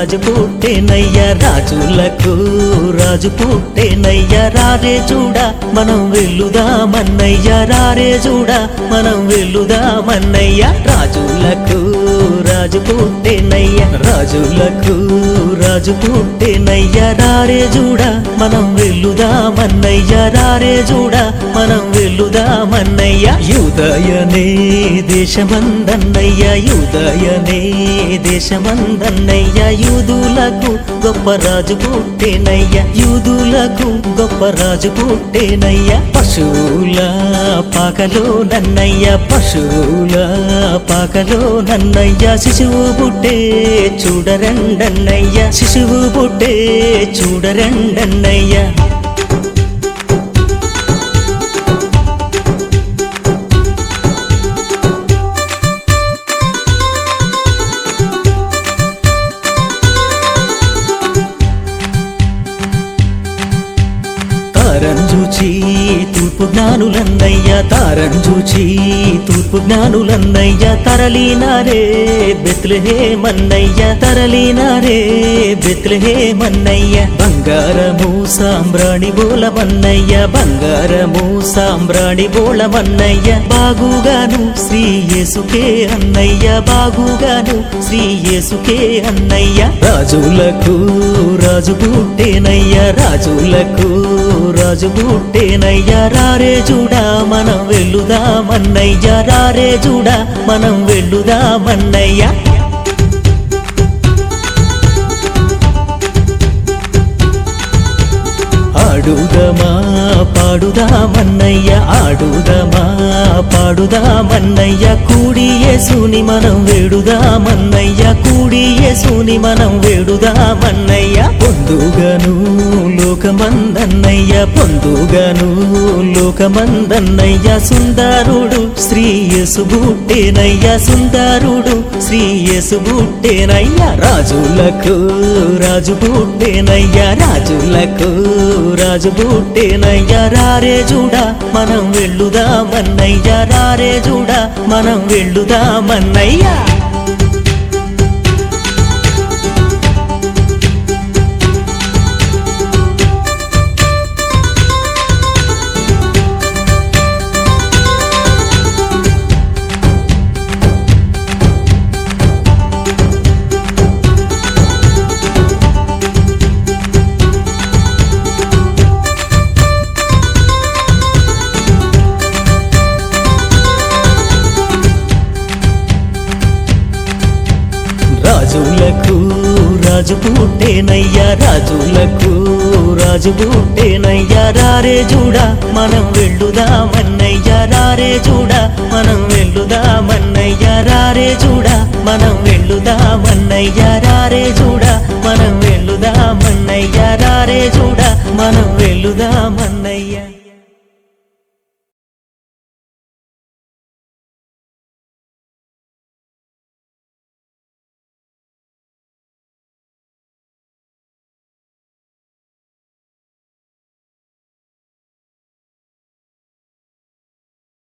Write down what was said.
రాజు పుట్టేనయ్య రాజులకు రాజు పుట్టేనయ్య రారే చూడ మనం వెళ్ళుదామన్నయ్య రారే చూడ మనం వెళ్ళుదామన్నయ్య రాజులకు రాజు పుట్టేనయ్య రాజులకు రాజు పుట్టేనయ్య రారే చూడ మనం వెళ్ళుదామన్నయ్య రారే చూడ మనం వెళ్ళుదామన్నయ్య యుదయనే దేశమందన్నయ్య యుదయనే దేశమందన్నయ్య యూదులకు గొప్ప రాజు పుట్టేనయ్య యూదులకు గొప్ప రాజు పుట్టేనయ్య పశువుల పాకలో నన్నయ్య పశువుల పాకలో నన్నయ్య శిశువు పుట్టే చూడరండన్నయ్య శిశువు పుట్టే చూడరండన్నయ్య తారం చూచి తూర్పు జ్ఞానులన్నయ్య తారం చూచి తూర్పు జ్ఞానులన్నయ్య తరలినారే బెత్లహే మన్నయ్య తరలినారే బెత్లహే మన్నయ్య బంగారము సాంబ్రాణి బోలమన్నయ్య బంగారము సాంబ్రాణి బోళమన్నయ్య బాగుగాను శ్రీ యేసుకే అన్నయ్య బాగుగాను శ్రీ యేసుకే అన్నయ్య రాజులకు రాజు పుట్టేనయ్య రాజులకు రాజు పుట్టేనయ్య రారే చూడా మనం వెళ్ళుదామన్నయ్య రారే చూడా మనం వెళ్ళుదామన్నయ్య ఆడుదమా పాడుదామన్నయ్య ఆడుదమా పాడుదామన్నయ్య కూడి యేసుని మనం వేడుదామన్నయ్య కూడి యేసుని మనం వేడుదామన్నయ్య పొందుగను లోకమందన్నయ్య పొందుగను లోకమందన్నయ్య సుందరుడు శ్రీ యేసు బుట్టేనయ్య సుందరుడు శ్రీ యేసు బుట్టేనయ్య రాజులకు రాజు బుట్టేనయ్య రాజులకు రాజు బుట్టేనయ్య రారే చూడా మనం వెళ్ళుదామన్నయ్య రారే చూడా మనం వెళ్ళుదామన్నయ్య రాజులకు రాజు పుట్టేనయ్య రాజులకు రాజు పుట్టేనయ్య రారే చూడా మనం వెళ్ళుదామన్నయ్య రారే చూడా మనం వెళ్ళుదామన్నయ్య రారే చూడా మనం వెళ్ళుదామన్నయ్య రారే చూడా మనం వెళ్ళుదామన్నయ్య రారే చూడా మనం వెళ్ళుదామన్నయ్య